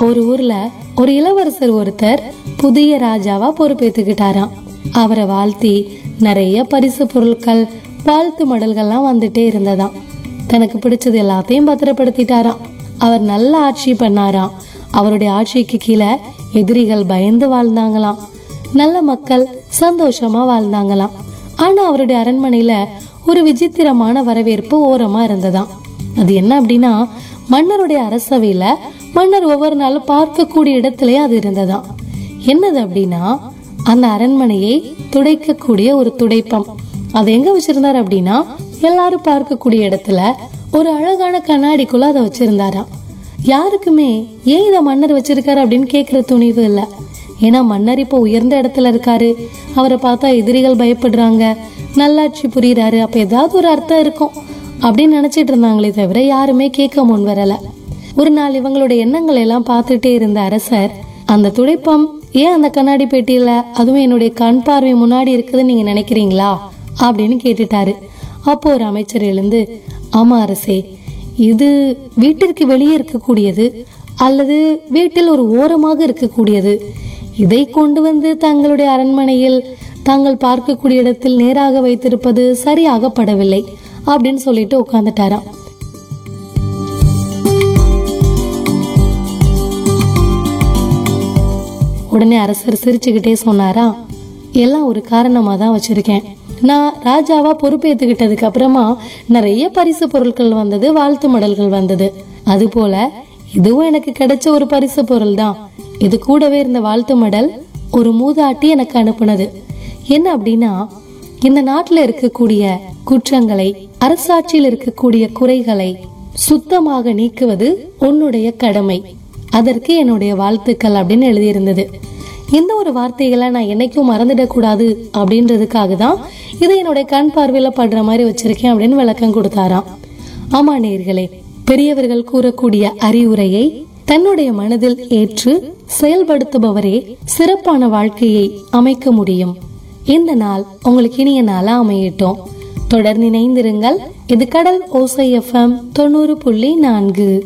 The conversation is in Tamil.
ஒரு ஊர்ல ஒரு இளவரசர் ஒருத்தர் புதிய ராஜாவா பொறுப்பேத்துக்கிட்டாராம் அவரை வாழ்த்தி நிறைய பரிசு பொருட்கள் வாழ்த்து மடல்கள்லாம் வந்துட்டே இருந்ததாம் தனக்கு பிடிச்சது எல்லாத்தையும் பத்திரப்படுத்திட்டாராம் அவர் நல்ல ஆட்சி பண்ணாராம் அவருடைய ஆட்சிக்கு கீழே எதிரிகள் பயந்து வாழ்ந்தாங்களாம் நல்ல மக்கள் சந்தோஷமா வாழ்ந்தாங்களாம் ஆனா அவருடைய அரண்மனையில ஒரு விசித்திரமான வரவேற்பு ஓரமா இருந்ததாம் அது என்ன அப்படின்னா மன்னருடைய அரசவையில மன்னர் ஒவ்வொரு நாளும் பார்க்கக்கூடிய இடத்திலே அது இருந்ததாம் என்னது அப்படின்னா அந்த அரண்மனையை துடைக்கக்கூடிய ஒரு துடைப்பம் அதை எங்க வச்சிருந்தாரு அப்படின்னா எல்லாரும் பார்க்கக்கூடிய இடத்துல ஒரு அழகான கண்ணாடிக்குள்ள அதை வச்சிருந்தாராம் யாருக்குமே ஏன் இதை மன்னர் வச்சிருக்காரு அப்படின்னு கேட்கிற துணிவு இல்ல ஏன்னா மன்னர் இப்போ உயர்ந்த இடத்துல இருக்காரு அவரை பார்த்தா எதிரிகள் பயப்படுறாங்க நல்லாட்சி புரியுறாரு அப்ப ஏதாவது ஒரு அர்த்தம் இருக்கும் அப்படின்னு நினைச்சிட்டு இருந்தாங்களே தவிர யாருமே கேட்க முன் வரல ஒரு நாள் இவங்களுடைய எண்ணங்களை எல்லாம் பார்த்துட்டே இருந்த அரசர் அந்த துடைப்பம் ஏன் அந்த கண்ணாடி பெட்டியில அதுவும் என்னுடைய கண் பார்வை முன்னாடி இருக்குதுன்னு நீங்க நினைக்கிறீங்களா அப்படின்னு கேட்டுட்டாரு அப்போ ஒரு அமைச்சர் எழுந்து ஆமா அரசே இது வீட்டிற்கு வெளியே இருக்கக்கூடியது அல்லது வீட்டில் ஒரு ஓரமாக இருக்கக்கூடியது இதை கொண்டு வந்து தங்களுடைய அரண்மனையில் தாங்கள் பார்க்கக்கூடிய இடத்தில் நேராக வைத்திருப்பது சரியாகப்படவில்லை அப்படின்னு சொல்லிட்டு உட்கார்ந்துட்டாராம் உடனே அரசர் சிரிச்சுக்கிட்டே சொன்னாரா எல்லாம் ஒரு காரணமா தான் வச்சிருக்கேன் நான் ராஜாவா பொறுப்பேற்றுக்கிட்டதுக்கு அப்புறமா நிறைய பரிசு பொருட்கள் வந்தது வாழ்த்து மடல்கள் வந்தது அது போல இதுவும் எனக்கு கிடைச்ச ஒரு பரிசு பொருள் தான் இது கூடவே இருந்த வாழ்த்து மடல் ஒரு மூதாட்டி எனக்கு அனுப்புனது என்ன அப்படின்னா இந்த நாட்டுல இருக்கக்கூடிய குற்றங்களை அரசாட்சியில் இருக்கக்கூடிய குறைகளை சுத்தமாக நீக்குவது உன்னுடைய கடமை அதற்கு என்னுடைய வாழ்த்துக்கள் அப்படின்னு எழுதியிருந்தது இந்த ஒரு வார்த்தைகளை நான் என்னைக்கும் மறந்துடக்கூடாது அப்படின்றதுக்காக தான் இதை என்னுடைய கண் பார்வையில படுற மாதிரி வச்சிருக்கேன் அப்படின்னு விளக்கம் கொடுத்தாராம் ஆமா நேர்களே பெரியவர்கள் கூறக்கூடிய அறிவுரையை தன்னுடைய மனதில் ஏற்று செயல்படுத்துபவரே சிறப்பான வாழ்க்கையை அமைக்க முடியும் இந்த நாள் உங்களுக்கு இனிய நாளா அமையட்டும் தொடர்ந்து இணைந்திருங்கள் இது கடல் ஓசை எஃப்எம் தொண்ணூறு புள்ளி நான்கு